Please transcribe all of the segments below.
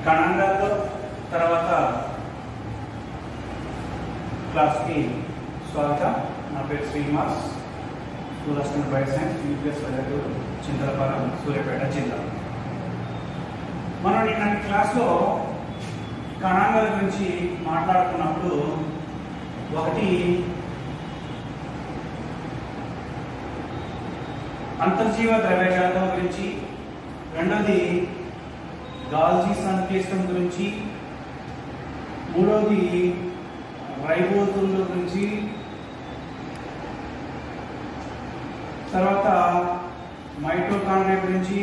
కణాంగాల్లో తర్వాత క్లాస్కి స్వాగతం నా పేరు Srinivas school assistant bio science UPS పల్లెటూరు చింతలపాలెం సూర్యాపేట జిల్లా మనం నిన్న క్లాస్లో కణాంగాల గురించి మాట్లాడుకున్నప్పుడు ఒకటి అంతర్జీవ ద్రవ్యజాతం గురించి రెండోది గాల్జీ సంక్లిష్టం గురించి మూడోది రైబోతుల గురించి తర్వాత మైటోకాండ్రియా గురించి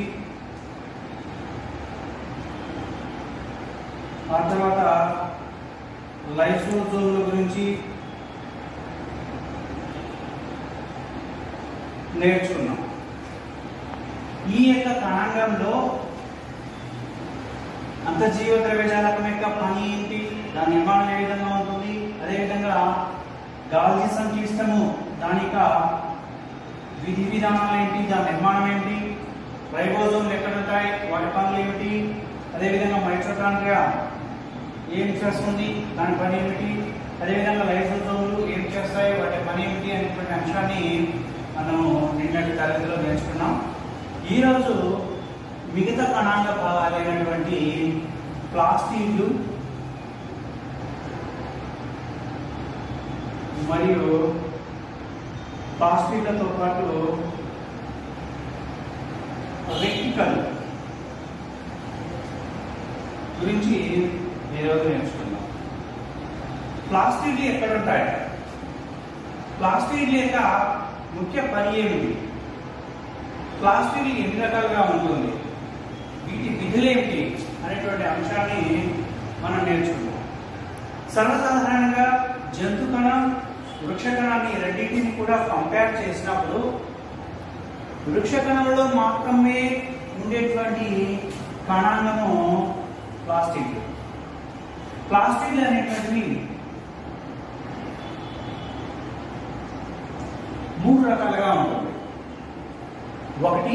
ఆ తర్వాత లైసోజోమ్ల గురించి నేర్చుకున్నాం ఈ యొక్క కణాంగంలో అంతర్జీవ ద్రవ్యజాలకం యొక్క పని ఏంటి దాని నిర్మాణం ఏ విధంగా ఉంటుంది అదేవిధంగా గాల్జీ సంక్లిష్టము దాని యొక్క విధి విధానాలు ఏంటి దాని నిర్మాణం ఏంటి రైబోజోమ్లు ఎక్కడ ఉంటాయి వాటి పనులు ఏమిటి అదేవిధంగా మైట్రోకాండ్రియా ఏం చేస్తుంది దాని పని ఏమిటి అదేవిధంగా లైసోజోమ్లు ఏం చేస్తాయి వాటి పని ఏమిటి అనేటువంటి అంశాన్ని మనము నిన్నటి తరగతిలో నేర్చుకున్నాం ఈరోజు మిగతా కణాంగ భాగాలైనటువంటి ప్లాస్టిక్లు మరియు ప్లాస్టిక్లతో పాటు రెక్టికల్ గురించి ఈరోజు నేర్చుకుందాం ప్లాస్టిక్లు ఎక్కడ ఉంటాయి ప్లాస్టిక్ యొక్క ముఖ్య పని ఏమిటి ప్లాస్టిక్ ఎన్ని రకాలుగా ఉంటుంది వీటి విధులు ఏమిటి అనేటువంటి అంశాన్ని మనం నేర్చుకుందాం సర్వసాధారణంగా జంతు కణం వృక్ష కణాన్ని రెండింటిని కూడా కంపేర్ చేసినప్పుడు వృక్ష కణంలో మాత్రమే ఉండేటువంటి కణాంగము ప్లాస్టిక్ ప్లాస్టిక్ అనేటువంటివి మూడు రకాలుగా ఉంటుంది ఒకటి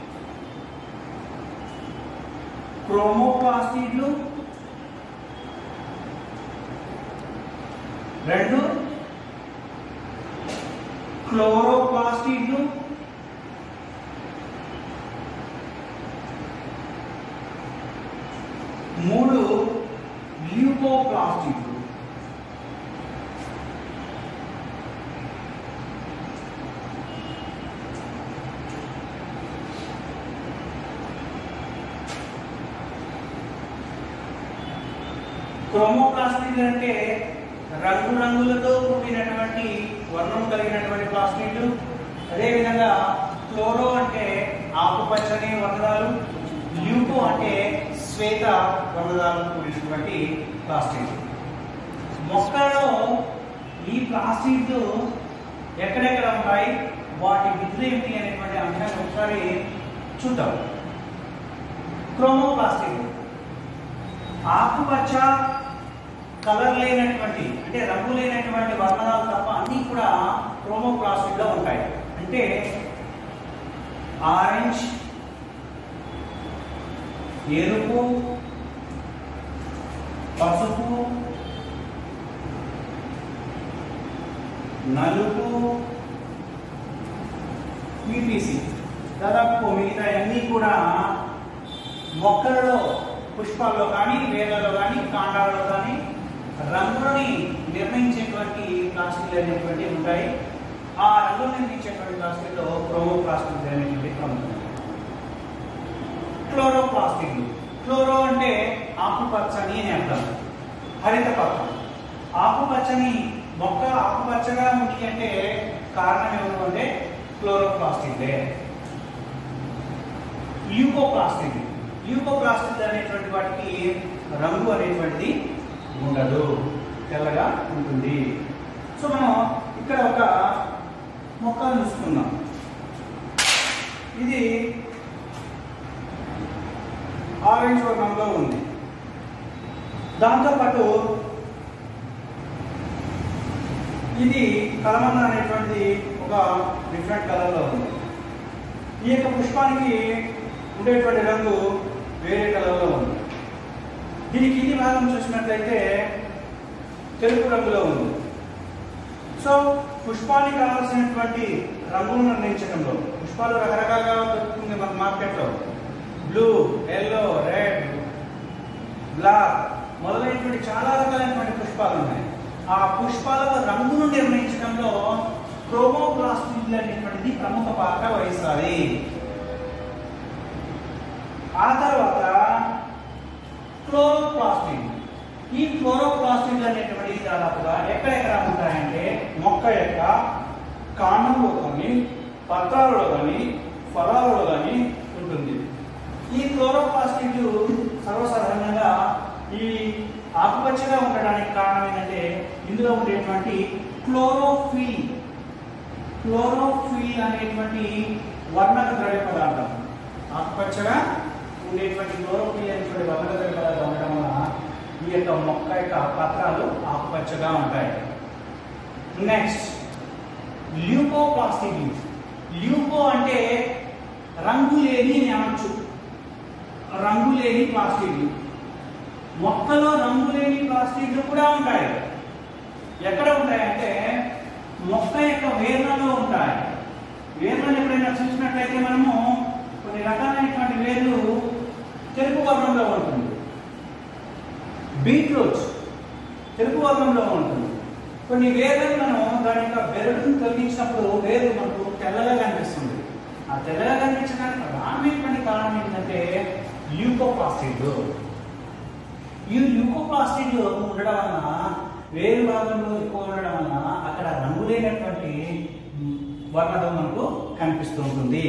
క్రోమోప్లాస్టిడ్లు రెండు క్లోరోప్లాస్టిడ్లు మూడు ల్యూకోప్లాస్టిడ్లు క్రోమోప్లాస్టిక్ అంటే రంగు రంగులతో కూడినటువంటి వర్ణం కలిగినటువంటి ప్లాస్టిక్లు అదేవిధంగా క్లోరో అంటే ఆకుపచ్చని వర్ణాలు ల్యూకో అంటే శ్వేత వర్ణాలు కూడినటువంటి ప్లాస్టిక్ మొక్కలలో ఈ ప్లాస్టిక్లు ఎక్కడెక్కడ ఉంటాయి వాటి విధులు ఏమిటి అనేటువంటి అంశాన్ని ఒకసారి చూద్దాం క్రోమోప్లాస్టిక్ ఆకుపచ్చ కలర్ లేనటువంటి అంటే రంగు లేనటువంటి వర్ణాలు తప్ప అన్నీ కూడా క్రోమోప్లాస్టిక్ లో ఉంటాయి అంటే ఆరెంజ్ ఎరుపు పసుపు నలుపు పీపీసీ దాదాపు మిగతా అన్నీ కూడా మొక్కలలో పుష్పాల్లో కానీ వేర్లలో కానీ కాండాలలో కానీ రంగులని నిర్ణయించేటువంటి ప్లాస్టిక్లు అనేటువంటివి ఉంటాయి ఆ రంగులు నిర్ణయించేటువంటి ప్లాస్టిక్లో క్రోమో ప్లాస్టిక్ అనేటువంటి ప్రముఖం క్లోరో ప్లాస్టిక్ క్లోరో అంటే ఆకుపచ్చని అని అర్థం హరిత పత్రం ఆకుపచ్చని మొక్క ఆకుపచ్చగా ఉంది అంటే కారణం ఏమిటి అంటే క్లోరోప్లాస్టిక్లే ల్యూకోప్లాస్టిక్ ల్యూకోప్లాస్టిక్ అనేటువంటి వాటికి రంగు అనేటువంటిది ఉండదు తెల్లగా ఉంటుంది సో మనం ఇక్కడ ఒక మొక్కను చూసుకుందాం ఇది ఆరెంజ్ వర్ణంలో ఉంది దాంతోపాటు ఇది కలమంద అనేటువంటి ఒక డిఫరెంట్ కలర్లో ఉంది ఈ యొక్క పుష్పానికి ఉండేటువంటి రంగు వేరే కలర్లో ఉంది దీని కింది భాగం చూసినట్లయితే తెలుపు రంగులో ఉంది సో పుష్పానికి కావాల్సినటువంటి రంగులను నిర్ణయించడంలో పుష్పాలు రకరకాలుగా దొరుకుతుంది మన మార్కెట్లో బ్లూ ఎల్లో రెడ్ బ్లాక్ మొదలైనటువంటి చాలా రకాలైనటువంటి పుష్పాలు ఉన్నాయి ఆ పుష్పాల రంగును నిర్ణయించడంలో క్రోమోప్లాస్టిక్ అనేటువంటిది ప్రముఖ పాత్ర వహిస్తుంది ఆ తర్వాత క్లోరోప్లాస్టిక్ ఈ క్లోరోప్లాస్టిక్ అనేటువంటిది దాదాపుగా ఎక్కడెక్కడ ఉంటాయంటే మొక్క యొక్క కాండంలో కానీ పత్రాలలో కానీ ఫలాలలో కానీ ఉంటుంది ఈ క్లోరోప్లాస్టిక్ సర్వసాధారణంగా ఈ ఆకుపచ్చగా ఉండడానికి కారణం ఏంటంటే ఇందులో ఉండేటువంటి క్లోరోఫిల్ క్లోరోఫిల్ అనేటువంటి వర్ణక ద్రవ్య పదార్థం ఆకుపచ్చగా ఉండేటువంటి క్లోరోఫిల్ అనేటువంటి వర్ణక ద్రవ్య పదార్థం ఉండడం వల్ల ఈ యొక్క మొక్క యొక్క పత్రాలు ఆకుపచ్చగా ఉంటాయి నెక్స్ట్ ల్యూకోప్లాస్టిక్ ల్యూకో అంటే రంగు లేని అని అనొచ్చు రంగు లేని ప్లాస్టిక్ మొక్కలో రంగు లేని ప్లాస్టిక్లు కూడా ఉంటాయి ఎక్కడ ఉంటాయంటే మొక్క యొక్క వేర్లలో ఉంటాయి వేర్లను ఎప్పుడైనా చూసినట్లయితే మనము కొన్ని రకాలైనటువంటి వేర్లు తెలుపు వర్ణంలో ఉంటుంది బీట్రూట్ తెలుపు వర్ణంలో ఉంటుంది కొన్ని వేర్లను మనం దాని యొక్క బెరడును తొలగించినప్పుడు వేరు మనకు తెల్లగా కనిపిస్తుంది ఆ తెల్లగా కనిపించడానికి ప్రధానమైనటువంటి కారణం ఏంటంటే ల్యూకోప్లాస్టిక్ ఈ ల్యూకోప్లాస్టిక్ ఉండడం వలన వేరు భాగంలో ఎక్కువ ఉండడం వలన అక్కడ రంగు లేనటువంటి వర్ణం మనకు కనిపిస్తూ ఉంటుంది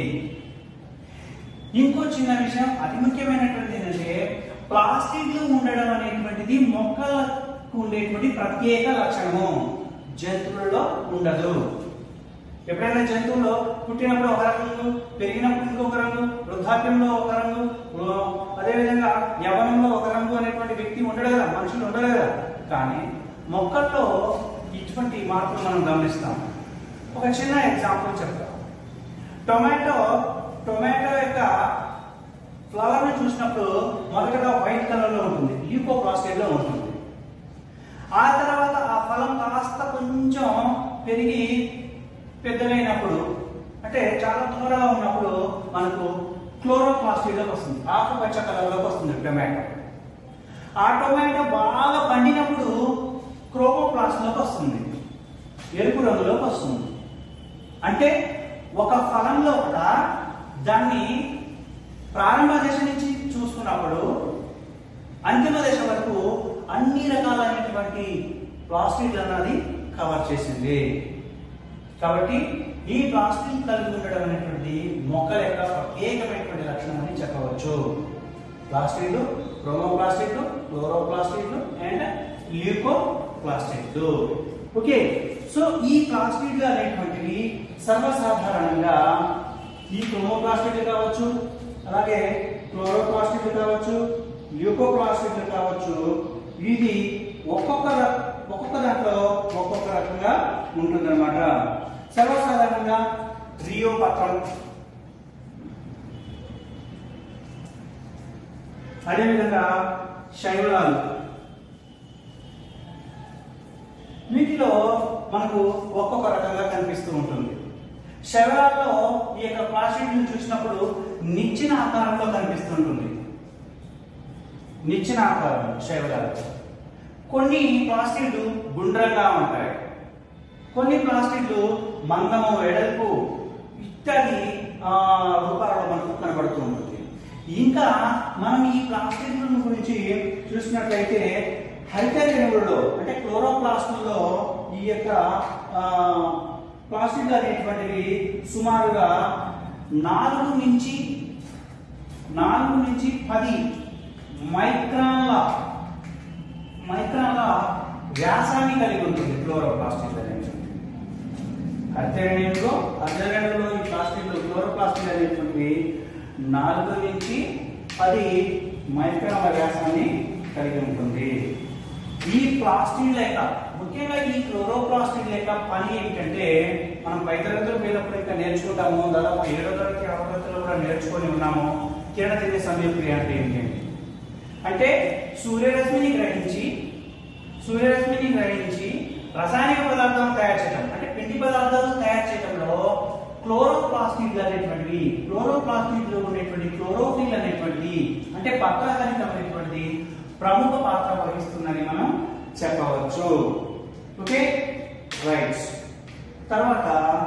ఇంకో చిన్న విషయం అతి ముఖ్యమైనటువంటిది ఏంటంటే ప్లాస్టిక్లు ఉండడం అనేటువంటిది మొక్కలకు ఉండేటువంటి ప్రత్యేక లక్షణము జంతువులలో ఉండదు ఎప్పుడైనా జంతువులో పుట్టినప్పుడు ఒక రంగు పెరిగినప్పుడు ఇంకొక రంగు వృద్ధాప్యంలో ఒక రంగు ఉ- అదేవిధంగా యవనంలో ఒక రంగు అనేటువంటి వ్యక్తి ఉండడు కదా మనుషులు ఉండరు కదా కానీ మొక్కల్లో ఇటువంటి మార్పులు మనం గమనిస్తాం ఒక చిన్న ఎగ్జాంపుల్ చెప్తాం టొమాటో టొమాటో యొక్క ఫ్లవర్ ని చూసినప్పుడు మొదటగా వైట్ కలర్ లో ఉంటుంది ల్యూకోప్లాస్టిక్ లో ఉంటుంది ఆ తర్వాత ఆ ఫలం కాస్త కొంచెం పెరిగి పెద్దగైనప్పుడు అంటే చాలా దూరంగా ఉన్నప్పుడు మనకు క్లోరోప్లాస్టిక్ లోకి వస్తుంది ఆకుపచ్చ కలర్ లోకి వస్తుంది టొమాటో ఆ టొమాటో బాగా పండినప్పుడు క్రోమోప్లాస్ట్ లోకి వస్తుంది ఎరుపు రంగులోకి వస్తుంది అంటే ఒక ఫలంలో కూడా దాన్ని ప్రారంభ దశ నుంచి చూసుకున్నప్పుడు అంతిమ దశ వరకు అన్ని రకాలైనటువంటి ప్లాస్టిక్ అన్నది కవర్ చేసింది కాబట్టి ఈ ప్లాస్టిక్ కలిగి ఉండడం అనేటువంటి మొక్కల యొక్క ప్రత్యేకమైనటువంటి లక్షణం అని చెప్పవచ్చు ప్లాస్టిక్లు క్రోమోప్లాస్టిక్లు క్లోరోప్లాస్టిక్లు అండ్ ల్యూకో ప్లాస్టిక్లు ఓకే సో ఈ ప్లాస్టిక్లు అనేటువంటివి సర్వసాధారణంగా ఈ క్రోమోప్లాస్టిక్లు కావచ్చు అలాగే క్లోరోప్లాస్టిక్లు కావచ్చు ల్యూకోప్లాస్టిక్లు కావచ్చు ఇది ఒక్కొక్క ర- ఒక్కొక్క దాంట్లో ఒక్కొక్క రకంగా ఉంటుందన్నమాట సర్వసాధారణంగా రియో పత్రం అదేవిధంగా శైవలాలు వీటిలో మనకు ఒక్కొక్క రకంగా కనిపిస్తూ ఉంటుంది శైవలాల్లో ఈ యొక్క ప్లాస్టిక్ ని చూసినప్పుడు నిచ్చిన ఆకారంలో కనిపిస్తుంటుంది నిచ్చిన ఆకారం శైవలాలు కొన్ని ప్లాస్టిక్లు గుండ్రంగా ఉంటాయి కొన్ని ప్లాస్టిక్లు మందము వెడల్పు ఇత్యాది ఆ, రూపాలలో మనకు కనబడుతూ ఉంటుంది ఇంకా మనం ఈ ప్లాస్టిక్ల గురించి చూసినట్లయితే హరిత రేణువులలో అంటే క్లోరోప్లాస్టుల్లో ఈ యొక్క ఆ, ప్లాస్టిక్ అనేటువంటివి సుమారుగా నాలుగు నుంచి నాలుగు నుంచి పది మైక్రాన్ల మైక్రాన్ల వ్యాసాన్ని కలిగి ఉంటుంది క్లోరోప్లాస్టిక్ అనేటువంటి అధ్యయనంలో అధ్యయనంలో ఈ ప్లాస్టిక్ క్లోరోప్లాస్టిక్ అనేటువంటివి నాలుగు నుంచి పది మైక్రాన్ల వ్యాసాన్ని కలిగి ఉంటుంది ఈ ప్లాస్టిక్ లేక ముఖ్యంగా ఈ క్లోరోప్లాస్టిక్ లేక పని ఏమిటంటే మనం పై తరగతులు పోయినప్పుడు ఇంకా నేర్చుకుంటాము దాదాపు ఏడో తరగతి ఆరో తరగతిలో కూడా నేర్చుకొని ఉన్నాము కిరణ తినే సంయోక్రియ అంటే ఏంటి అంటే సూర్యరశ్మిని గ్రహించి సూర్యరశ్మిని గ్రహించి రసాయనిక పదార్థాలను తయారు చేయడం అంటే పిండి పదార్థాలను తయారు చేయడంలో క్లోరోప్లాస్టిక్ అనేటువంటివి క్లోరోప్లాస్టిక్ లో ఉండేటువంటి క్లోరోఫిల్ అనేటువంటిది అంటే పత్రహరితం అనేటువంటిది ప్రముఖ పాత్ర వహిస్తుందని మనం చెప్పవచ్చు ఓకే రైట్ తర్వాత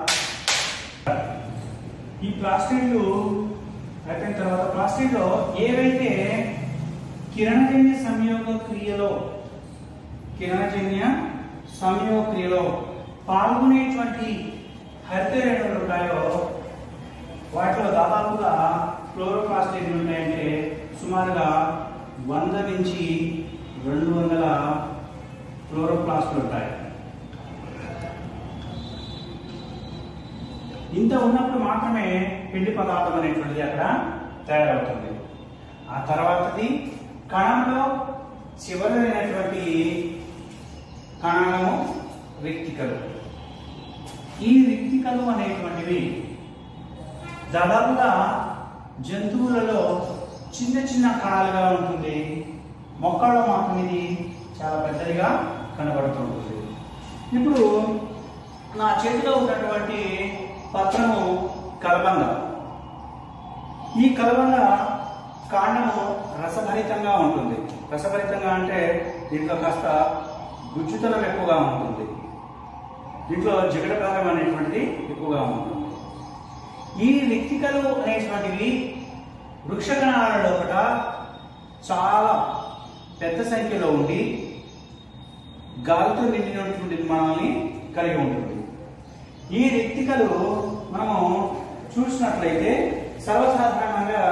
ఈ ప్లాస్టిక్లు అయిపోయిన తర్వాత ప్లాస్టిక్ లో ఏవైతే కిరణజన్య సంయోగ క్రియలో కిరణజన్య సంయోగ క్రియలో పాల్గొనేటువంటి హరిత రేణువులు ఉంటాయో వాటిలో దాదాపుగా క్లోరోప్లాస్టిక్ ఉంటాయంటే సుమారుగా వంద నుంచి రెండు వందల క్లోరోప్లాస్ట్లు ఉంటాయి ఇంత ఉన్నప్పుడు మాత్రమే పిండి పదార్థం అనేటువంటిది అక్కడ తయారవుతుంది ఆ తర్వాతది కణంలో చివరైనటువంటి కణము రిక్తికలు ఈ రిక్తికలు అనేటువంటివి దాదాపుగా జంతువులలో చిన్న చిన్న కణాలుగా ఉంటుంది మొక్కల్లో మాత్రం ఇది చాలా పెద్దదిగా కనబడుతుంటుంది ఇప్పుడు నా చేతిలో ఉన్నటువంటి పత్రము కలబంద ఈ కలబంద కాండము రసభరితంగా ఉంటుంది రసభరితంగా అంటే దీంట్లో కాస్త గుజ్జుతనం ఎక్కువగా ఉంటుంది దీంట్లో జిగట భాగం అనేటువంటిది ఎక్కువగా ఉంటుంది ఈ రిక్తికలు అనేటువంటివి వృక్ష కణాల లోపల చాలా పెద్ద సంఖ్యలో ఉండి గాలితో నిండినటువంటి నిర్మాణాన్ని కలిగి ఉంటుంది ఈ రిక్తికలు మనము చూసినట్లయితే సర్వసాధారణంగా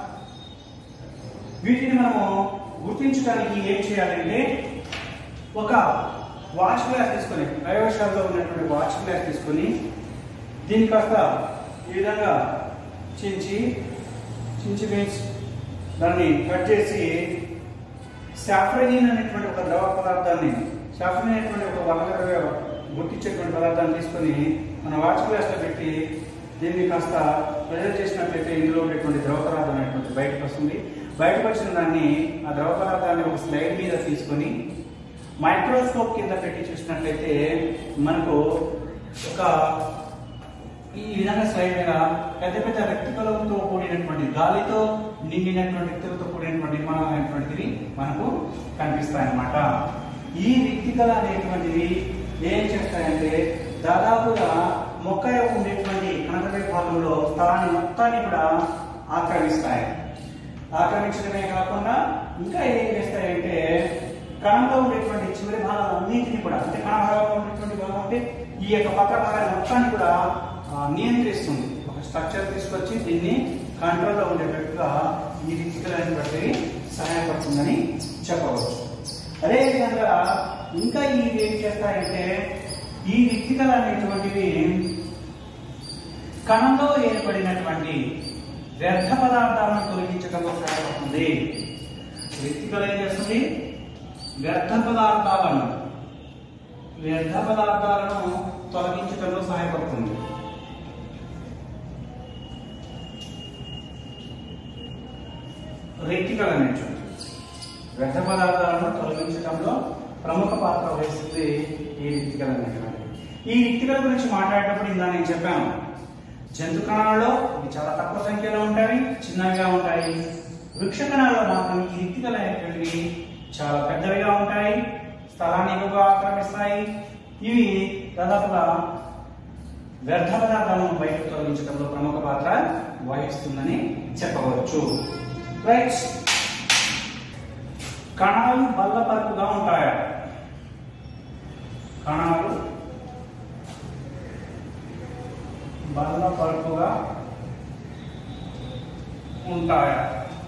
వీటిని మనము గుర్తించడానికి ఏం చేయాలంటే ఒక వాచ్ గ్లాస్ తీసుకొని ప్రయోగశాలలో ఉన్నటువంటి వాచ్ గ్లాస్ తీసుకొని దీన్ని కాస్త ఈ విధంగా చించి చించి మీన్స్ దాన్ని కట్ చేసి సాఫ్రనిన్ అనేటువంటి ఒక ద్రవ పదార్థాన్ని సాఫ్రనిన్ అనేటువంటి ఒక వర్ణ గుర్తించేటువంటి పదార్థాన్ని తీసుకొని మన వాచ్ గ్లాస్లో పెట్టి దీన్ని కాస్త ప్రెజర్ చేసినట్లయితే ఇందులో ఉండేటువంటి ద్రవ పదార్థం అనేటువంటి బయటకు వస్తుంది బయటకు వచ్చిన దాన్ని ఆ ద్రవ పదార్థాన్ని ఒక స్లైడ్ మీద తీసుకొని మైక్రోస్కోప్ కింద పెట్టి చూసినట్లయితే మనకు ఒక ఈ విధంగా స్లైడ్ మీద పెద్ద పెద్ద రెక్టికలతో కూడినటువంటి గాలితో నిండినటువంటి వ్యక్తులతో కూడినటువంటి నిర్మాణం అనేటువంటివి మనకు కనిపిస్తాయి అన్నమాట ఈ రిక్తికలు అనేటువంటివి ఏం చేస్తాయంటే దాదాపుగా మొక్క యొక్క ఉండేటువంటి కనకటి భాగంలో స్థలాన్ని మొత్తాన్ని కూడా ఆక్రమిస్తాయి ఆక్రమించడమే కాకుండా ఇంకా ఏం చేస్తాయంటే కణంలో ఉండేటువంటి చివరి భాగాలన్నింటినీ కూడా అంటే కణ భాగంలో ఉండేటువంటి భాగం అంటే ఈ యొక్క పత్ర భాగాన్ని మొత్తాన్ని కూడా ఆ, నియంత్రిస్తుంది ఒక స్ట్రక్చర్ తీసుకొచ్చి దీన్ని కంట్రోల్లో ఉండేటట్టుగా ఈ రిక్తికలు అనేటువంటివి సహాయపడుతుందని చెప్పవచ్చు అదేవిధంగా ఇంకా ఇవి ఏం చేస్తాయంటే ఈ రిక్తికలు అనేటువంటివి కణంలో ఏర్పడినటువంటి వ్యర్థ పదార్థాలను తొలగించడంలో సహాయపడుతుంది రిక్తికలు ఏం చేస్తుంది వ్యర్థ పదార్థాలను వ్యర్థ పదార్థాలను తొలగించడంలో సహాయపడుతుంది రిక్తికలు అనేటువంటి వ్యర్థ పదార్థాలను తొలగించడంలో ప్రముఖ పాత్ర వహిస్తుంది ఈ రిక్తికలు అనేటువంటి ఈ రిక్తికల గురించి మాట్లాడేటప్పుడు ఇందా నేను చెప్పాను జంతు కణాలలో ఇవి చాలా తక్కువ సంఖ్యలో ఉంటాయి చిన్నవిగా ఉంటాయి వృక్ష కణాలలో మాత్రం ఈ రిక్తికలు అనేటువంటివి చాలా పెద్దవిగా ఉంటాయి స్థలాన్ని ఎక్కువగా ఆక్రమిస్తాయి ఇవి దాదాపుగా వ్యర్థ పదార్థాలను బయటకు తొలగించడంలో ప్రముఖ పాత్ర వహిస్తుందని చెప్పవచ్చు రైట్ కణాలు బల్లపరుపుగా ఉంటాయా కణాలు బల్లపరుపుగా ఉంటాయా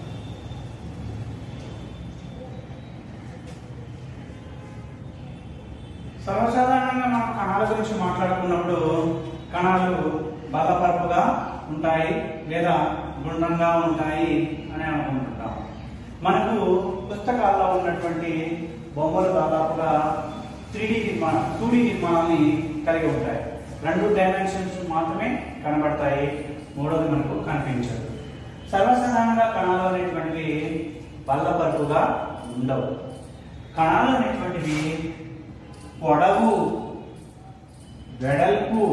సర్వసాధారణంగా మనం కణాల గురించి మాట్లాడుకున్నప్పుడు కణాలు బలపరుపుగా ఉంటాయి లేదా గుండ్రంగా ఉంటాయి అని అనుకుంటుంటాం మనకు పుస్తకాల్లో ఉన్నటువంటి బొమ్మలు దాదాపుగా త్రీ నిర్మాణం టూ నిర్మాణాన్ని కలిగి ఉంటాయి రెండు డైమెన్షన్స్ మాత్రమే కనబడతాయి మూడోది మనకు కనిపించదు సర్వసాధారణంగా కణాలు అనేటువంటివి బల్లపరుపుగా ఉండవు కణాలు అనేటువంటివి పొడవు వెడల్పు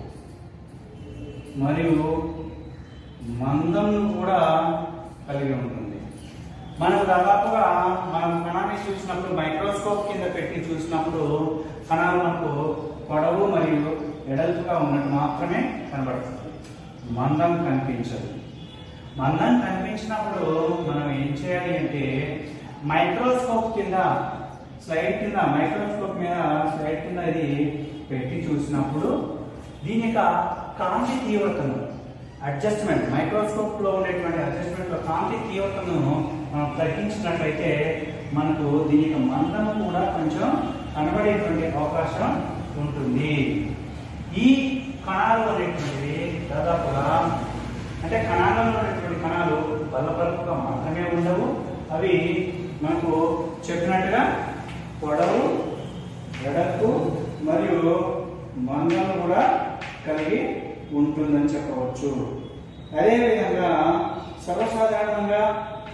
మరియు మందంను కూడా కలిగి ఉంటుంది మనం దాదాపుగా మనం కణాన్ని చూసినప్పుడు మైక్రోస్కోప్ కింద పెట్టి చూసినప్పుడు కణాలు మనకు పొడవు మరియు వెడల్పుగా ఉన్నట్టు మాత్రమే కనబడుతుంది మందం కనిపించదు మందం కనిపించినప్పుడు మనం ఏం చేయాలి అంటే మైక్రోస్కోప్ కింద స్లైడ్ కింద మైక్రోస్కోప్ మీద స్లైడ్ కింద ఇది పెట్టి చూసినప్పుడు దీని యొక్క కాంతి తీవ్రతను అడ్జస్ట్మెంట్ మైక్రోస్కోప్ లో ఉండేటువంటి అడ్జస్ట్మెంట్ లో కాంతి తీవ్రతను మనం తగ్గించినట్లయితే మనకు దీని యొక్క మందము కూడా కొంచెం కనబడేటువంటి అవకాశం ఉంటుంది ఈ కణాలు అనేటువంటివి దాదాపుగా అంటే కణాలలో ఉన్నటువంటి కణాలు బలపరుపుగా మాత్రమే ఉండవు అవి మనకు చెప్పినట్టుగా పొడవు వెడల్పు మరియు మందం కూడా కలిగి ఉంటుందని చెప్పవచ్చు అదేవిధంగా సర్వసాధారణంగా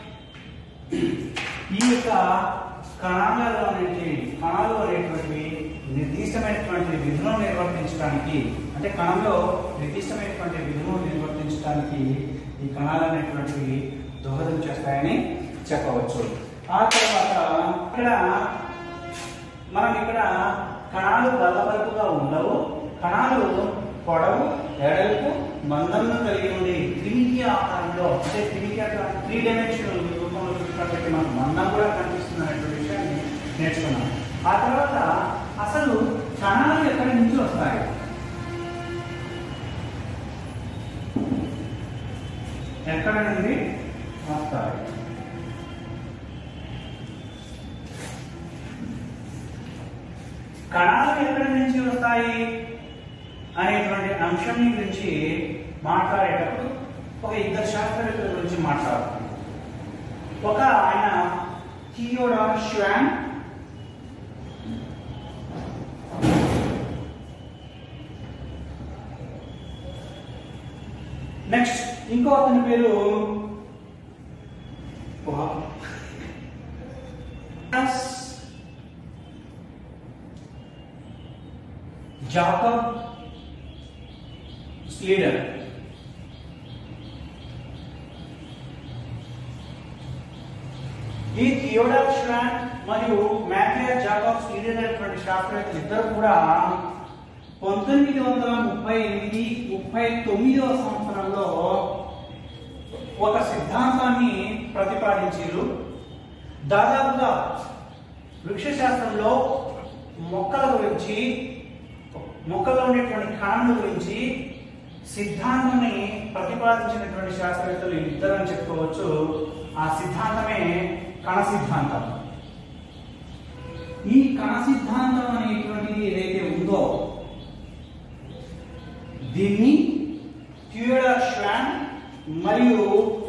ఈ యొక్క కణాలలో అనేటి కణాలు అనేటువంటివి నిర్దిష్టమైనటువంటి విధులను నిర్వర్తించడానికి అంటే కణంలో నిర్దిష్టమైనటువంటి విధులను నిర్వర్తించడానికి ఈ కణాలు అనేటువంటివి దోహదం చేస్తాయని చెప్పవచ్చు ఆ తర్వాత ఇక్కడ మనం ఇక్కడ కణాలు బల్లబలుపుగా ఉండవు కణాలు పొడవు వెడల్పు మందంను కలిగి ఉండి త్రిమితీయ ఆకారంలో అంటే త్రిమితీయ త్రీ డైమెన్షనల్ రూపంలో చూసినట్లయితే మనకు మందం కూడా కనిపిస్తుంది అనేటువంటి విషయాన్ని నేర్చుకున్నాం ఆ తర్వాత అసలు కణాలు ఎక్కడి నుంచి వస్తాయి ఎక్కడ నుండి వస్తాయి కణాలు ఎక్కడి నుంచి వస్తాయి అనేటువంటి అంశం గురించి మాట్లాడేటప్పుడు ఒక ఇద్దరు శాస్త్రవేత్తల గురించి మాట్లాడుతున్నాం ఒక ఆయన థియోడార్ ష్వాన్ నెక్స్ట్ ఇంకో అతని పేరు జాకబ్ స్లీడర్ ఈ థియోడర్ ష్వాన్ మరియు మ్యాథియా జాకబ్ స్లీడర్ అనేటువంటి శాస్త్రవేత్తలు ఇద్దరు కూడా పంతొమ్మిది వందల ముప్పై ఎనిమిది ముప్పై తొమ్మిదవ సంవత్సరంలో ఒక సిద్ధాంతాన్ని ప్రతిపాదించారు దాదాపుగా వృక్షశాస్త్రంలో మొక్కల గురించి మొక్కల్లో ఉండేటువంటి కణముల గురించి సిద్ధాంతాన్ని ప్రతిపాదించినటువంటి శాస్త్రవేత్తలు ఇద్దరు అని చెప్పుకోవచ్చు ఆ సిద్ధాంతమే కణ సిద్ధాంతం ఈ కణ సిద్ధాంతం అనేటువంటిది ఏదైతే ఉందో దీన్ని థియోడర్ ష్వాన్ మరియు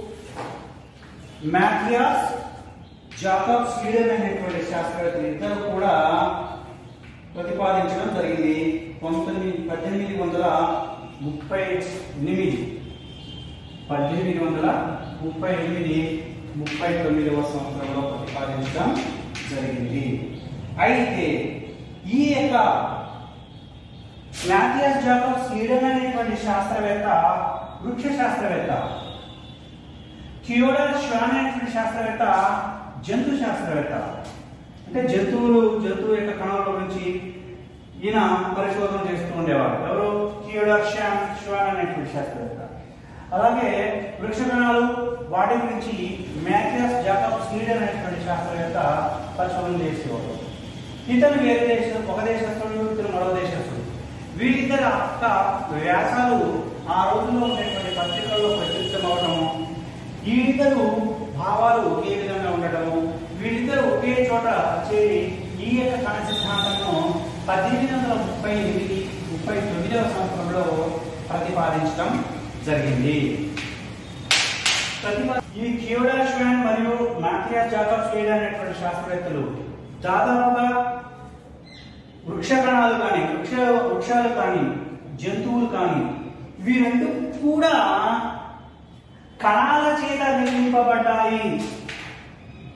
మ్యాథియాస్ జాకబ్ స్వీడన్ అనేటువంటి శాస్త్రవేత్తలు ఇద్దరు కూడా ప్రతిపాదించడం జరిగింది పంతొమ్మిది పద్దెనిమిది వందల ముప్పై ఎనిమిది పద్దెనిమిది వందల ముప్పై ఎనిమిది ముప్పై తొమ్మిదవ సంవత్సరంలో ప్రతిపాదించడం జరిగింది అయితే ఈ యొక్క మ్యాథియస్ జాకబ్ స్వీడన్ అనేటువంటి శాస్త్రవేత్త వృక్ష శాస్త్రవేత్త థియోడర్ ష్వాన్ అనేటువంటి శాస్త్రవేత్త జంతు శాస్త్రవేత్త అంటే జంతువులు జంతువు యొక్క కణాల గురించి ఈయన పరిశోధన చేస్తూ ఉండేవాడు ఎవరు థియోడర్ ష్వాన్ ష్వాన్ అనేటువంటి శాస్త్రవేత్త అలాగే వృక్ష కణాలు వాటి గురించి మ్యాథియస్ జాకబ్ స్వీడన్ అనేటువంటి శాస్త్రవేత్త పరిశోధన చేసేవాడు ఇతను వేరే దేశం ఒక దేశస్తుడు ఇతను మరో దేశస్తుడు వీరిద్దరి యొక్క వ్యాసాలు ఆ రోజుల్లో ఉండేటువంటి పత్రికల్లో ప్రచురితమవడము వీరిద్దరు భావాలు ఒకే విధంగా ఉండటము వీరిద్దరు ఒకే చోట చేరి ఈ యొక్క కణ సిద్ధాంతంను పద్దెనిమిది వందల ముప్పై ఎనిమిది ముప్పై తొమ్మిదవ సంవత్సరంలో ప్రతిపాదించడం జరిగింది ప్రతిపా- ఈ థియోడర్ ష్వాన్ మరియు మాథియా జాకబ్ స్వీడన్ అనేటువంటి శాస్త్రవేత్తలు దాదాపుగా వృక్ష కణాలు కానీ వృక్ష వృక్షాలు కానీ జంతువులు కానీ ఇవి రెండు కూడా కణాల చేత నిర్మింపబడ్డాయి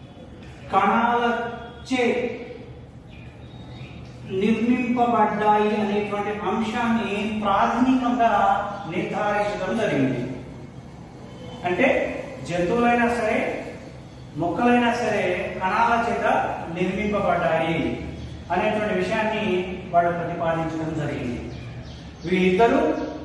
కణాలచే నిర్మింపబడ్డాయి అనేటువంటి అంశాన్ని ప్రాథమికంగా నిర్ధారించడం జరిగింది అంటే జంతువులైనా సరే మొక్కలైనా సరే కణాల చేత నిర్మింపబడ్డాయి అనేటువంటి విషయాన్ని వాళ్ళు ప్రతిపాదించడం జరిగింది వీళ్ళిద్దరూ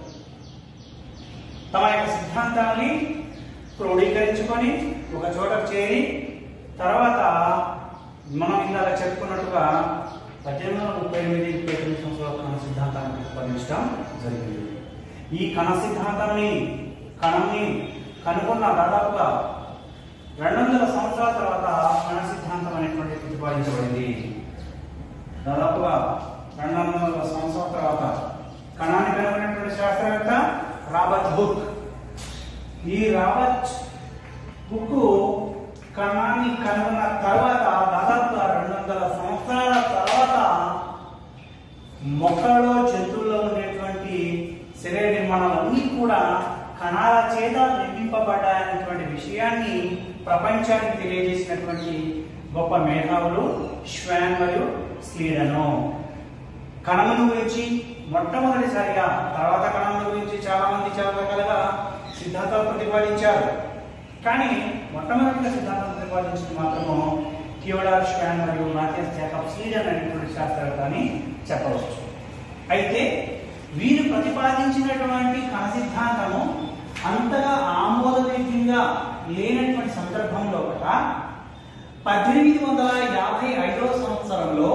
తమ యొక్క సిద్ధాంతాన్ని క్రోడీకరించుకొని ఒక చోట చేరి తర్వాత మనం ఇందాక చెప్పుకున్నట్టుగా పద్దెనిమిది వందల ముప్పై ఎనిమిది ముప్పై తొమ్మిది సంవత్సరాల కణ సిద్ధాంతాన్ని ప్రతిపాదించడం జరిగింది ఈ కణ సిద్ధాంతాన్ని కణంని కనుగొన్న దాదాపుగా రెండు వందల సంవత్సరాల తర్వాత కణ సిద్ధాంతం అనేటువంటి ప్రతిపాదించబడింది దాదాపుగా రెండు వందల సంవత్సరాల తర్వాత కణాన్ని కనుగొన్నటువంటి శాస్త్రవేత్త రాబర్ట్ హుక్ ఈ రాబర్ట్ హుక్ కణాన్ని కనుగొన్న తర్వాత దాదాపుగా రెండు వందల సంవత్సరాల తర్వాత మొక్కల్లో జంతువుల్లో ఉండేటువంటి శరీర నిర్మాణాలన్నీ కూడా కణాల చేత నిర్మింపబడ్డాయనేటువంటి విషయాన్ని ప్రపంచానికి తెలియజేసినటువంటి గొప్ప మేధావులు శ్వాన్ మరియు స్లీడను కణముల గురించి మొట్టమొదటిసారిగా తర్వాత కణముల గురించి చాలా మంది చాలా రకాలుగా సిద్ధాంతాలు ప్రతిపాదించారు కానీ మొట్టమొదటిగా సిద్ధాంతం ప్రతిపాదించింది మాత్రము థియోడార్ శ్వాన్ మరియు మాథియస్ జాకబ్ స్లీడన్ అనేటువంటి శాస్త్రవేత్త అని చెప్పవచ్చు అయితే వీరు ప్రతిపాదించినటువంటి కణ సిద్ధాంతము అంతగా ఆమోదయోగ్యంగా లేనటువంటి సందర్భంలో కూడా పద్దెనిమిది వందల యాభై ఐదవ సంవత్సరంలో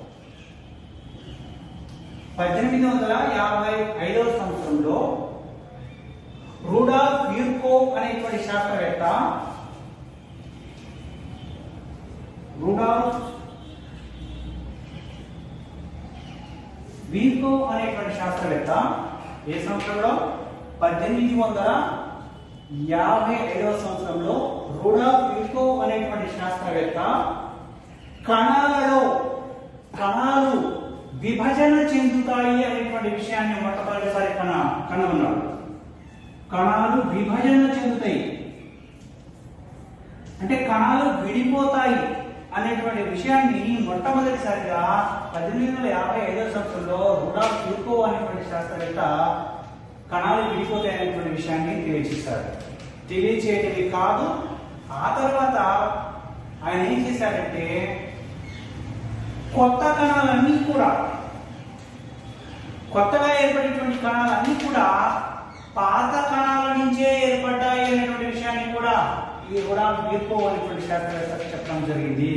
పద్దెనిమిది వందల యాభై ఐదవ సంవత్సరంలో రూడాల్ఫ్ వ్యూర్కో అనేటువంటి శాస్త్రవేత్త రూడాల్ఫ్ వీర్కో అనేటువంటి శాస్త్రవేత్త ఏ సంవత్సరంలో పద్దెనిమిది వందల యాభై ఐదవ సంవత్సరంలో రూడాల్ఫ్ వీర్కో అనేటువంటి శాస్త్రవేత్త కణాలలో కణాలు విభజన చెందుతాయి అనేటువంటి విషయాన్ని మొట్టమొదటిసారి కణ కనుగొన్నాడు కణాలు విభజన చెందుతాయి అంటే కణాలు విడిపోతాయి అనేటువంటి విషయాన్ని మొట్టమొదటిసారిగా పద్దెనిమిది వందల యాభై ఐదో సంవత్సరంలో రుడాల్ఫ్ యూకో అనేటువంటి శాస్త్రవేత్త కణాలు విడిపోతాయి అనేటువంటి విషయాన్ని తెలియజేశాడు తెలియచేయటమే కాదు ఆ తర్వాత ఆయన ఏం చేశాడంటే కొత్త కణాలన్నీ కూడా కొత్తగా ఏర్పడినటువంటి కణాలన్నీ కూడా పాత కణాల నుంచే ఏర్పడ్డాయి అనేటువంటి విషయాన్ని కూడా ఈ కూడా వీర్కో అనేటువంటి శాస్త్రవేత్త చెప్పడం జరిగింది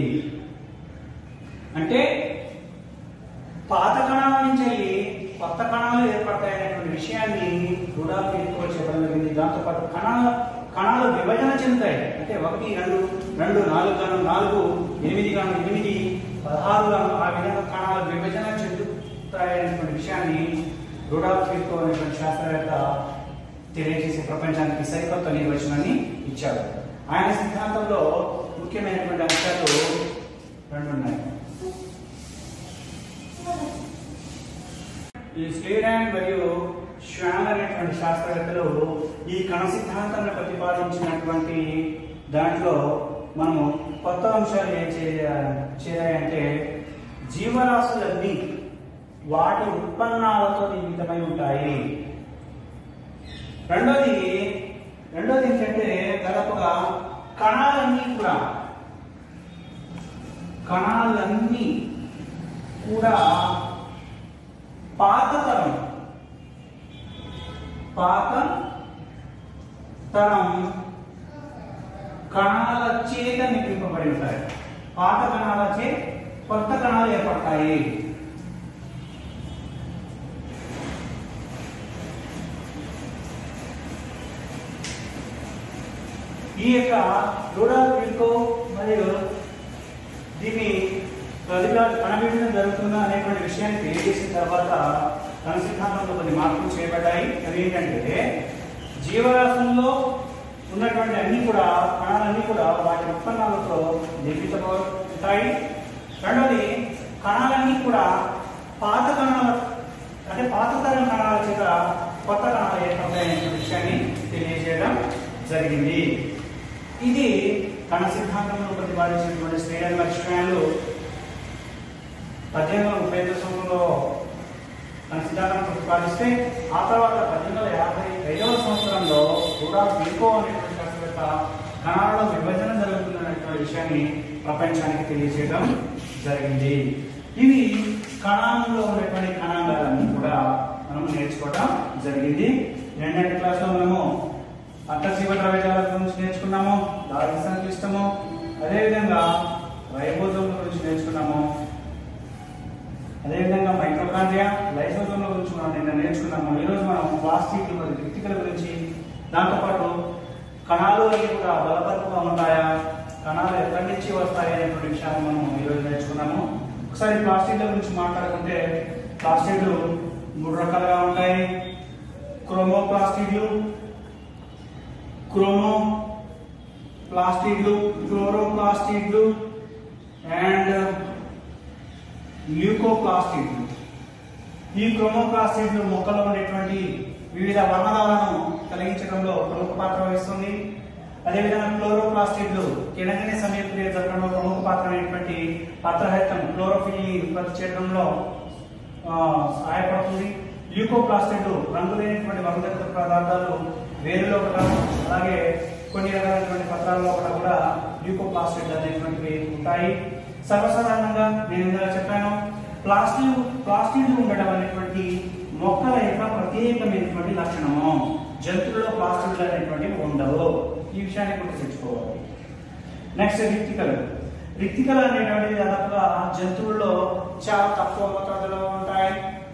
అంటే పాత కణాల నుంచి వెళ్ళి కొత్త కణాలు ఏర్పడతాయి అనేటువంటి విషయాన్ని కూడా వీర్కో చెప్పడం జరిగింది దాంతోపాటు కణాల కణాలు విభజన చెందుతాయి అంటే ఒకటి రెండు రెండు నాలుగు గాను నాలుగు ఎనిమిది గాను ఎనిమిది పదహారు గాను ఆ విధంగా కణాలు విభజన చెందుతాయి అనేటువంటి విషయాన్ని రూడాల్ఫ్ వీర్కో అనేటువంటి శాస్త్రవేత్త తెలియజేసే ప్రపంచానికి సరికొత్త నిర్వచనాన్ని ఇచ్చారు ఆయన సిద్ధాంతంలో ముఖ్యమైనటువంటి అంశాలు రెండు ఉన్నాయి ఈ స్టీరాన్ మరియు శ్వాన్ అనేటువంటి శాస్త్రవేత్తలు ఈ కణ సిద్ధాంతాన్ని ప్రతిపాదించినటువంటి దాంట్లో మనము కొత్త అంశాలు ఏం చేయాలి చేయాలంటే జీవరాశులన్నీ వాటి ఉత్పన్నాలతో నిర్మితమై ఉంటాయి రెండోది రెండోది ఏంటంటే దాదాపుగా కణాలన్నీ కూడా కణాలన్నీ కూడా పాత తరం పాత తరం కణాల చేత నిర్మింపబడి ఉంటాయి పాత కణాలచే కొత్త కణాలు ఏర్పడతాయి ఈ యొక్క రూడాల్ విల్కో మరియు దీన్ని ప్రజల కణ విభజన జరుగుతుందా అనేటువంటి విషయాన్ని తెలియజేసిన తర్వాత కణ సిద్ధాంతంలో కొన్ని మార్పులు చేయబడ్డాయి అవి ఏంటంటే జీవరాశుల్లో ఉన్నటువంటి అన్ని కూడా కణాలన్నీ కూడా వాటి ఉత్పన్నాలతో నిర్మితమవుతాయి రెండోది కణాలన్నీ కూడా పాత కణాల అంటే పాత తరం కణాల చేత కొత్త కణాలు ఏర్పడతాయనే విషయాన్ని తెలియజేయడం జరిగింది ఇది కణ సిద్ధాంతంలో ప్రతిపాదించినటువంటి శ్రేణి స్వీడన్ మరియు స్ట్రాండ్లు పద్దెనిమిది వందల ముప్పై ఐదు సంవత్సరంలో తన సిద్ధాంతాన్ని ప్రతిపాదిస్తే ఆ తర్వాత పద్దెనిమిది వందల యాభై ఐదవ సంవత్సరంలో కూడా బిల్కో అనేటువంటి శాస్త్రవేత్త కణాలలో విభజన జరుగుతుందనేటువంటి విషయాన్ని ప్రపంచానికి తెలియజేయడం జరిగింది ఇవి కణాలలో ఉన్నటువంటి కణాంగాలన్నీ కూడా మనం నేర్చుకోవడం జరిగింది రెండవ క్లాస్లో మనము అంతర్జీవ ద్రవ్యజాల గురించి నేర్చుకున్నాము దారి సంక్లిష్టము అదేవిధంగా రైబోజోమ్ల గురించి నేర్చుకున్నాము అదేవిధంగా మైక్రోకాండ్రియా లైసోజోమ్ల గురించి మనం నిన్న నేర్చుకున్నాము ఈరోజు మనం ప్లాస్టిక్ మరియు వ్యక్తికల గురించి దాంతోపాటు కణాలు అవి కూడా బలపరుపుగా ఉంటాయా కణాలు ఎక్కడి నుంచి వస్తాయి అనేటువంటి విషయాన్ని మనం ఈరోజు నేర్చుకున్నాము ఒకసారి ప్లాస్టిక్ల గురించి మాట్లాడుకుంటే ప్లాస్టిక్లు మూడు రకాలుగా ఉంటాయి క్రోమో ప్లాస్టిక్లు క్రోమో ప్లాస్టిక్లు క్లోరో ప్లాస్టిక్లు అండ్ ల్యూకోప్లాస్టిక్లు ఈ క్రోమోప్లాస్టిక్లు మొక్కలో ఉండేటువంటి వివిధ వర్ణనాలను కలిగించడంలో ప్రముఖ పాత్ర వహిస్తుంది అదేవిధంగా క్లోరోప్లాస్టిక్లు కిరణజన్య సమయక్రియ జరగడంలో ప్రముఖ పాత్ర అనేటువంటి పత్రహితం క్లోరోఫిల్ ఉత్పత్తి చేయడంలో ఆ, సహాయపడుతుంది ల్యూకోప్లాస్టిక్లు రంగు లేనటువంటి వర్ణదత్త పదార్థాలు వేరులో కూడా అలాగే కొన్ని రకాలైనటువంటి పత్రాల్లో కూడా కూడా ల్యూకోప్లాస్టిక్ అనేటువంటివి ఉంటాయి సర్వసాధారణంగా నేను ఇందాక చెప్పాను ప్లాస్టిక్ ప్లాస్టిక్ ఉండడం అనేటువంటి మొక్కల యొక్క ప్రత్యేకమైనటువంటి లక్షణము జంతువుల్లో ప్లాస్టిక్లు అనేటువంటివి ఉండవు ఈ విషయాన్ని గుర్తు తెచ్చుకోవాలి నెక్స్ట్ రిక్తికలు రిక్తికలు అనేటువంటివి దాదాపుగా జంతువుల్లో చాలా తక్కువ మోతాదులో ఉంటాయి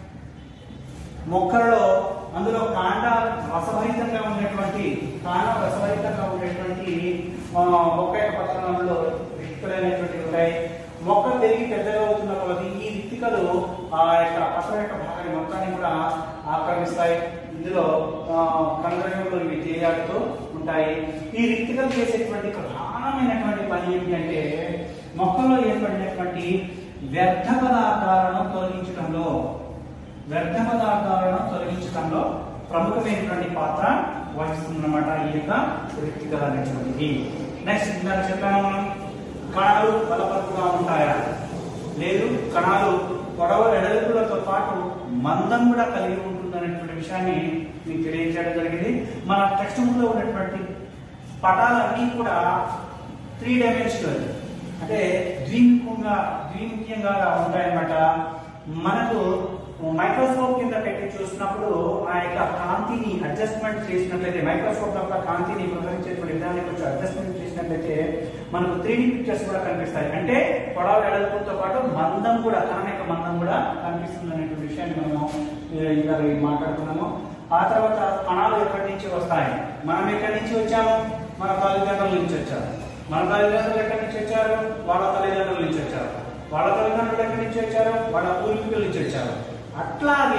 మొక్కలలో అందులో కాండ రసభరితంగా ఉండేటువంటి కాండ రసభరితంగా ఉండేటువంటి ఆ, మొక్క యొక్క పత్రంలో రిక్తికలు అనేటువంటివి ఉంటాయి మొక్క పెరిగి పెద్దగా అవుతున్న కొలది ఈ రిక్తికలు ఆ యొక్క పత్రం యొక్క భాగాన్ని మొత్తాన్ని కూడా ఆక్రమిస్తాయి ఇందులో ఆ, కణజన్యులు ఇవి తేలియాడుతూ ఉంటాయి ఈ రిక్తికలు చేసేటువంటి ప్రధానమైనటువంటి పని ఏంటంటే మొక్కలో ఏర్పడినటువంటి వ్యర్థ పదార్థాలను తొలగించడంలో వ్యర్థ పదార్థాలను తొలగించడంలో ప్రముఖమైనటువంటి పాత్ర వహిస్తుందన్నమాట ఈ యొక్క రిక్తికలు అనేటువంటిది నెక్స్ట్ ఇందాక చెప్పాము మనం కణాలు బలపరుపుగా ఉంటాయా లేదు కణాలు పొడవ ఎడల్పులతో పాటు మందం కూడా కలిగి ఉంటుందనేటువంటి విషయాన్ని మీకు తెలియజేయడం జరిగింది మన టెక్స్ట్ బుక్ లో ఉన్నటువంటి పటాలన్నీ కూడా త్రీ డైమెన్షనల్ అంటే ద్విముఖంగా ద్విముఖ్యంగా ఉంటాయన్నమాట మనకు మైక్రోస్కోప్ కింద పెట్టి చూసినప్పుడు ఆ యొక్క కాంతిని అడ్జస్ట్మెంట్ చేసినట్లయితే మైక్రోస్కోప్ యొక్క కాంతిని ప్రసరించేటువంటి విధానాన్ని కొంచెం అడ్జస్ట్మెంట్ చేసినట్లయితే మనకు త్రీ పిక్చర్స్ కూడా కనిపిస్తాయి అంటే పొడవ వెడల్పుతో పాటు మందం కూడా కణం యొక్క మందం కూడా కనిపిస్తుంది అనేటువంటి విషయాన్ని మనము ఏ, ఇవాళ మాట్లాడుతున్నాము ఆ తర్వాత కణాలు ఎక్కడి నుంచి వస్తాయి మనం ఎక్కడి నుంచి వచ్చాము మన తల్లిదండ్రుల నుంచి వచ్చారు మన తల్లిదండ్రులు ఎక్కడి నుంచి వచ్చారు వాళ్ళ తల్లిదండ్రుల నుంచి వచ్చారు వాళ్ళ తల్లిదండ్రులు ఎక్కడి నుంచి వచ్చారు వాళ్ళ పూర్వీకుల నుంచి వచ్చారు అట్లాగే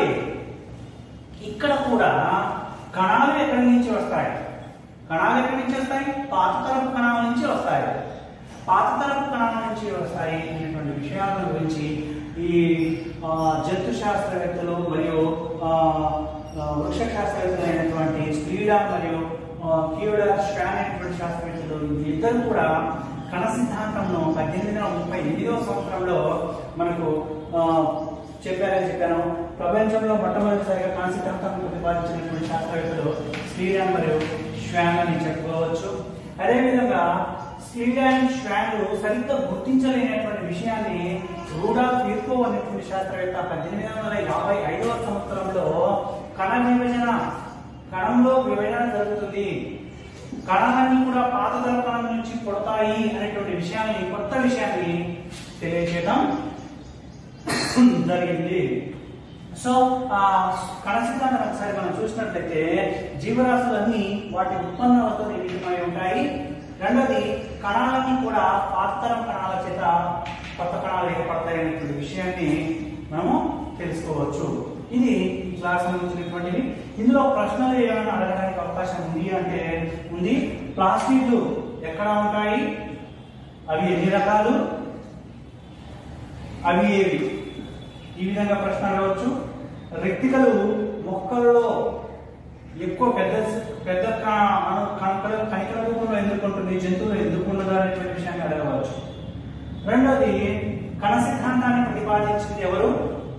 ఇక్కడ కూడా కణాలు ఎక్కడి నుంచి వస్తాయి కణాలు ఎక్కడి నుంచి వస్తాయి పాత తరపు కణాల నుంచి వస్తాయి పాత తరపు కణాల నుంచి వస్తాయి అనేటువంటి విషయాల గురించి ఈ ఆ, జంతు శాస్త్రవేత్తలు మరియు ఆ, ఆ, వృక్ష శాస్త్రవేత్తలు అయినటువంటి స్పీడా మరియు క్యూడా స్ట్రాన్ అనేటువంటి శాస్త్రవేత్తలు ఇద్దరు కూడా కణ సిద్ధాంతంను పద్దెనిమిది వందల ముప్పై ఎనిమిదవ సంవత్సరంలో మనకు ఆ, చెప్పారని చెప్పాను ప్రపంచంలో మొట్టమొదటిసారిగా కణ సిద్ధాంతాన్ని ప్రతిపాదించినటువంటి శాస్త్రవేత్తలు శ్రీరామ్ మరియు శ్వాన్ అని చెప్పుకోవచ్చు అదేవిధంగా శ్రీరామ్ శ్వాన్లు సరిగ్గా గుర్తించలేనటువంటి విషయాన్ని రూడాల్ఫ్ ఫీర్కో అనేటువంటి శాస్త్రవేత్త పద్దెనిమిది వందల యాభై ఐదవ సంవత్సరంలో కణ విభజన కణంలో విభజన జరుగుతుంది కణాలన్నీ కూడా పాత తరం కణం నుంచి పుడతాయి అనేటువంటి విషయాన్ని కొత్త విషయాన్ని తెలియజేయడం జరిగింది సో ఆ కణ సిద్ధాంతం ఒకసారి మనం చూసినట్లయితే జీవరాశులన్నీ వాటి ఉత్పన్నాలతో నిమిత్తమై ఉంటాయి రెండోది కణాలన్నీ కూడా పాతరం కణాల చేత కొత్త కణాలు ఏర్పడతాయి అనేటువంటి విషయాన్ని మనము తెలుసుకోవచ్చు ఇది ఈ క్లాస్ సంబంధించినటువంటిది ఇందులో ప్రశ్నలు ఏమైనా అడగడానికి అవకాశం ఉంది అంటే ఉంది ప్లాస్టిక్లు ఎక్కడ ఉంటాయి అవి ఎన్ని రకాలు అవి ఏవి ఈ విధంగా ప్రశ్న అడగవచ్చు రెక్తికలు మొక్కలలో ఎక్కువ పెద్ద పెద్ద కా- అణు- కణకల కణికల రూపంలో ఎందుకు ఉంటుంది జంతువులు ఎందుకు ఉండదు అనేటువంటి విషయాన్ని అడగవచ్చు రెండోది కణ సిద్ధాంతాన్ని ప్రతిపాదించింది ఎవరు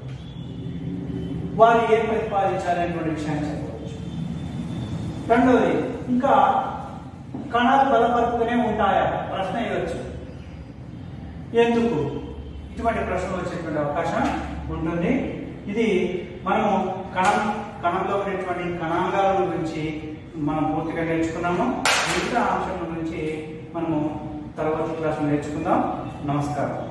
వారు ఏం ప్రతిపాదించాలి అనేటువంటి విషయాన్ని చెప్పవచ్చు రెండోది ఇంకా కణాలు బలపరుపుతూనే ఉంటాయా ప్రశ్న ఇవ్వచ్చు ఎందుకు ఇటువంటి ప్రశ్నలు వచ్చేటువంటి అవకాశం ఉంటుంది ఇది మనము కణం కణంలో ఉండేటువంటి కణాంగాల గురించి మనం పూర్తిగా నేర్చుకున్నాము మిగతా అంశం గురించి మనము తర్వాత క్లాసులో నేర్చుకుందాం నమస్కారం